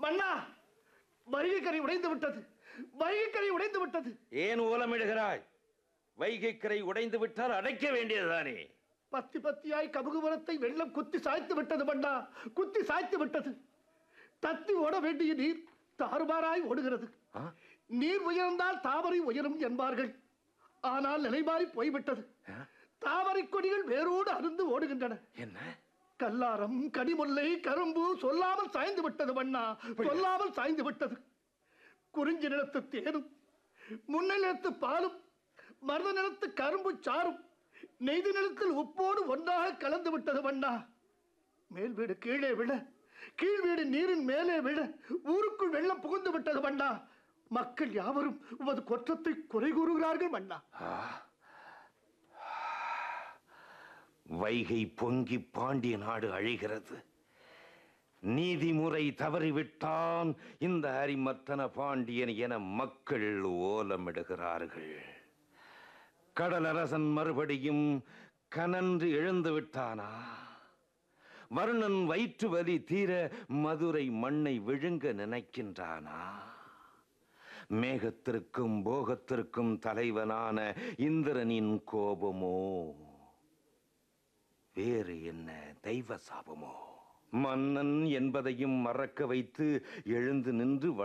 மன்னா வைகை கரை உடைந்து விட்டது வைகை கரை உடைந்து விட்டது ஏன் ஓலமிடுகிறாய் வைகைக்கரை உடைந்து விட்டால் அடைக்க வேண்டியதுதானே பத்தி பத்தியாய் கமுகுமரத்தை வெள்ளம் குத்தி சாய்த்து விட்டது மன்னா குத்தி சாய்த்து விட்டது தத்தி ஓட வேண்டிய நீர் தாறுமாறாய் ஓடுகிறது ஆ? நீர் உயர்ந்தால் தாமரை உயரும் என்பார்கள் ஆனால் நிலைமாறி போய்விட்டது தாமரை கொடிகள் வேரோடு அருந்து ஓடுகின்றன என்ன கல்லாரம் கனிமுல்லை கரும்பு சொல்லாமல் சாய்ந்து விட்டது மன்னா சொல்லாமல் சாய்ந்து விட்டது குறிஞ்சி நிலத்து தேனும் முன்னை நிலத்து பாலும் மருத நிலத்து கரும்பு சாறும் நெய்தி நிலத்தில் உப்போடு ஒன்றாக கலந்து விட்டது மன்னா மேல் வீடு கீழே விழ கீழ் வீடு நீரின் மேலே விழ ஊருக்குள் வெள்ளம் புகுந்து விட்டது மன்னா மக்கள் யாவரும் உமது குற்றத்தை குறை கூறுகிறார்கள் மன்னா வைகை பொங்கி பாண்டிய நாடு அழிகிறது நீதிமுறை தவறிவிட்டான் இந்த அரிமர்த்தன பாண்டியன் என மக்கள் ஓலமிடுகிறார்கள் கடலரசன் மறுபடியும் கனன்று எழுந்து விட்டானா வருணன் வயிற்று வலி தீர மதுரை மண்ணை விழுங்க நினைக்கின்றானா மேகத்திற்கும் போகத்திற்கும் தலைவனான இந்திரனின் கோபமோ வேறு என்ன தெய்வ சாபமோ மன்னன் என்பதையும் மறக்க வைத்து எழுந்து நின்று